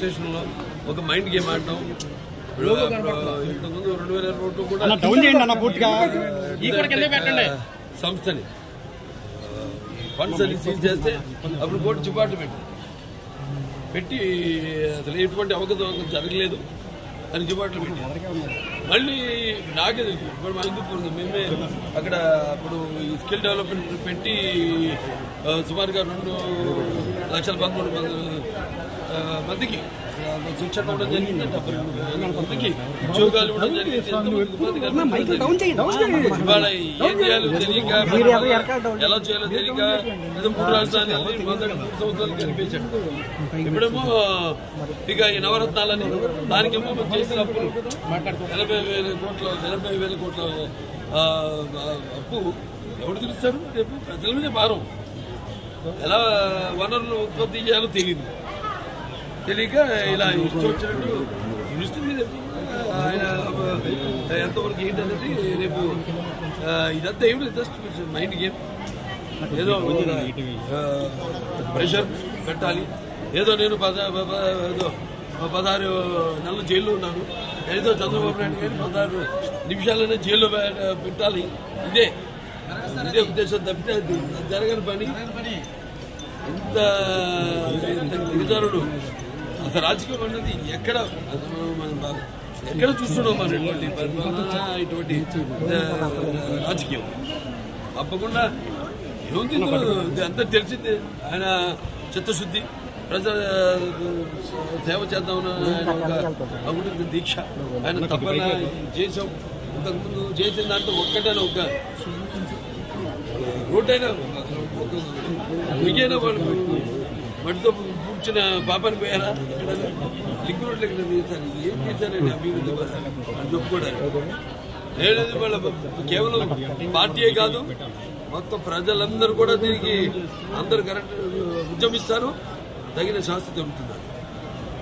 ఫ్రస్ట్రేషన్లో ఒక mind game ఆడటం ఇప్పుడు అప్పుడు ఇంతకుముందు రెండు వేల ఇరవై ఒకటి కూడా డౌన్ చేయండి అన్న పూర్తిగా పెట్టండి సంస్థని ఫండ్స్ అని సీజ్ చేస్తే అప్పుడు కోర్టు చిపాట్లు పెట్టి పెట్టి అసలు ఎటువంటి అవకతవకలు జరగలేదు అని చిపాట్లు పెట్టి మళ్ళీ నాకే తెలుసు ఇప్పుడు మా హిందూపూర్ ఉంది మేమే అక్కడ అప్పుడు ఈ స్కిల్ డెవలప్మెంట్ పెట్టి ఆ, సుమారుగా రెండు లక్షల పదమూడు మంది ఆ, మందికి ఆ, శిక్షణ ఇవ్వడం జరిగింది డెబ్బై రెండు వేల మందికి ఉద్యోగాలు ఇవ్వడం జరిగింది ఎంతమందికి ఉపాధి కల్పించడం జరిగింది. ఇవాళ ఏం చేయాలో తెలియక ఎలా చేయాలో తెలియక ఏదో మూడు రాజధానులు మొదటి మూడు సంవత్సరాలు కనిపించాడు ఇప్పుడేమో ఇక ఈ నవరత్నాలని దానికేమో మనం చేసిన అప్పులు ఎనభై వేల కోట్ల ఎనభై వేల కోట్ల ఆ, ఆ, అప్పు ఎవరు తెలుస్తారు రేపు ప్రజల మీదే భారం ఎలా వనరులు ఉత్పత్తి చేయాలో తెలియదు తెలియక ఇలా ఇష్టం వచ్చినట్టు ఇస్తుంది రేపు ఆయన ఎంతవరకు ఏంటనేది రేపు ఆ, ఇదంతా ఏమిటి జస్ట్ మైండ్ గేమ్ ఏదో ప్రెషర్ పెట్టాలి ఏదో నేను పద పద- ఏదో పదహారు నెలలు జైల్లో ఉన్నాను ఏదో చంద్రబాబు నాయుడు గారిని పదహారు నిమిషాలనే జైల్లో పె- పెట్టాలి ఇదే ఇదే ఉద్దేశం తప్పితే అది జరగని పని ఇంత ఇంత దిగజారుడు అసలు రాజకీయం అన్నది ఎక్కడ అసలు మనం బా- ఎక్కడ చూస్తున్నాం మనం ఇటువంటి పరిపాలన ఇటువంటి ఆ, రాజకీయం తప్పకుండా ఏముంది ఇందులో ఇది అంతా తెలిసిందే ఆయన చిత్తశుద్ధి ప్రజల సేవ చేద్దామన్న ఆయన ఒక అగుంటుంది దీక్ష ఆయన తప్పన చేసాం ఇంతకుముందు చేసిన దాంట్లో ఒక్కటే ఒక రోడ్డైనా అసలు ఒక మిగైనా వాళ్ళు మట్టితో పూడ్చిన పాపాన్ని పోయారా ఎక్కడైనా లింక్ రోడ్లు ఎక్కడ తీశారు ఏం చేశారండి అభివృద్ధి పథకాలు అని చెప్పుకోవడానికి లేదంటే వాళ్ళ కేవలం పార్టీయే కాదు మొత్తం ప్రజలందరూ కూడా దీనికి అందరూ కరెక్ట్ ఉద్యమిస్తారు తగిన శాస్త్రి దొరుకుతున్నారు